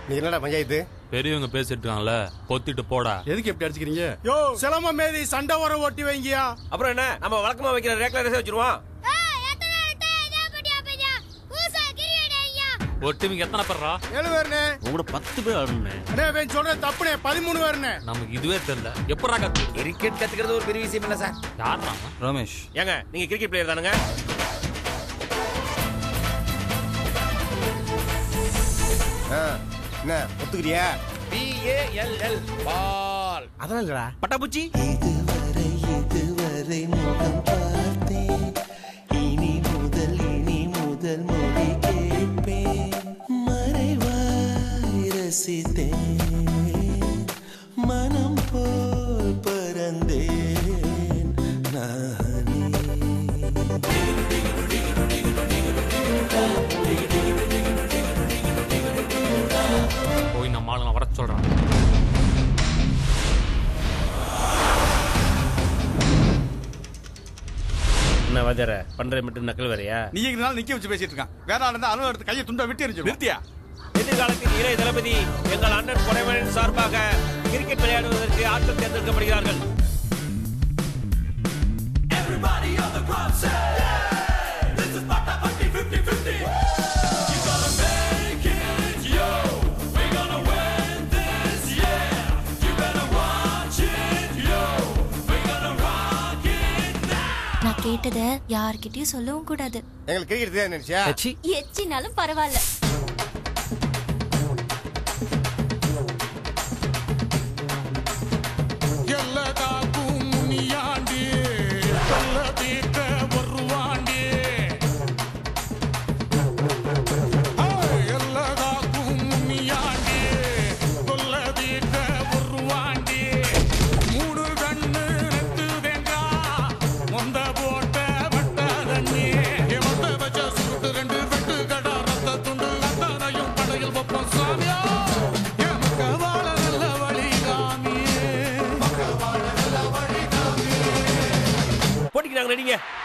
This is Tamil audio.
நீ என்னடா பஞ்சாயத்து பெரியவங்க பேசிட்டு இருக்காங்கல்ல பொத்திட்டு போடா எதுக்கு எப்படி அடிச்சுக்கிறீங்க யோ சிலம்ப மேதி சண்டை வர ஓட்டி வைங்கயா அப்புறம் என்ன நம்ம வழக்கமா வைக்கிற ரேக்ல ரேஸ் வச்சிருவோம் ஒரு டீமுக்கு எத்தனை பேர்ரா ஏழு பேருண்ணே உங்களோட பத்து பேர் ஆடணுண்ணே அண்ணே இவன் சொல்றது தப்புனே பதிமூணு பேருண்ணே நமக்கு இதுவே தெரியல எப்படா கத்து கிரிக்கெட் கத்துக்கிறது ஒரு பெரிய விஷயம் இல்ல சார் யாரா ரமேஷ் ஏங்க நீங்க கிரிக்கெட் பிளேயர் தானுங்க ஆ, என்ன ஒத்துக்கிறியா B A L L ball அதெல்லாம் இல்லடா பட்டாபூச்சி இதுவரை இதுவரை முகம் பார்த்தேன் இனி முதல் இனி முதல் மொழி கேட்பேன் மறைவாய் ரசித்தேன் மனம் போல் பறந்தேன் நானே போய் நம்ம ஆளுங்க வர சொல்றான் என்ன வாஜார பண்றது மட்டும் நக்கல் வேறையா நீ எங்கனால நிக்க வச்சு பேசிட்டு இருக்கான் வேற ஆள் இருந்தா அலுவலகத்து கையை துண்டா விட்டு எரிஞ்சு நிறுத்தியா எதிர்காலத்தில் இளைய தளபதி எங்கள் அண்ணன் கொடைவனின் சார்பாக கிரிக்கெட் விளையாடுவதற்கு ஆட்கள் தேர்ந்தெடுக்கப்படுகிறார்கள் நான் கேட்டத யார்கிட்டயும் சொல்லவும் கூடாது எங்களுக்கு கிரிக்கெட் தெரியாது நினைச்சியா எச்சினாலும் பரவாயில்ல எல்லதாக்கும் முனியாண்டி சொல்ல தீர்க்க வருவாண்டி எல்லதாக்கும் முனியாண்டி சொல்ல தீர்க்க வருவாண்டி மூணு கண்ணு நெத்து தேங்கா மொந்த போட்ட வட்ட தண்ணி மொத்த வச்ச சுட்டு ரெண்டு வெட்டு கடா ரத்த துண்டு அத்தனையும் படையில் வைப்போம் சாமியா எமக்க வாழ நல்ல வழி காமியே போட்டிக்கு நாங்க ரெடிங்க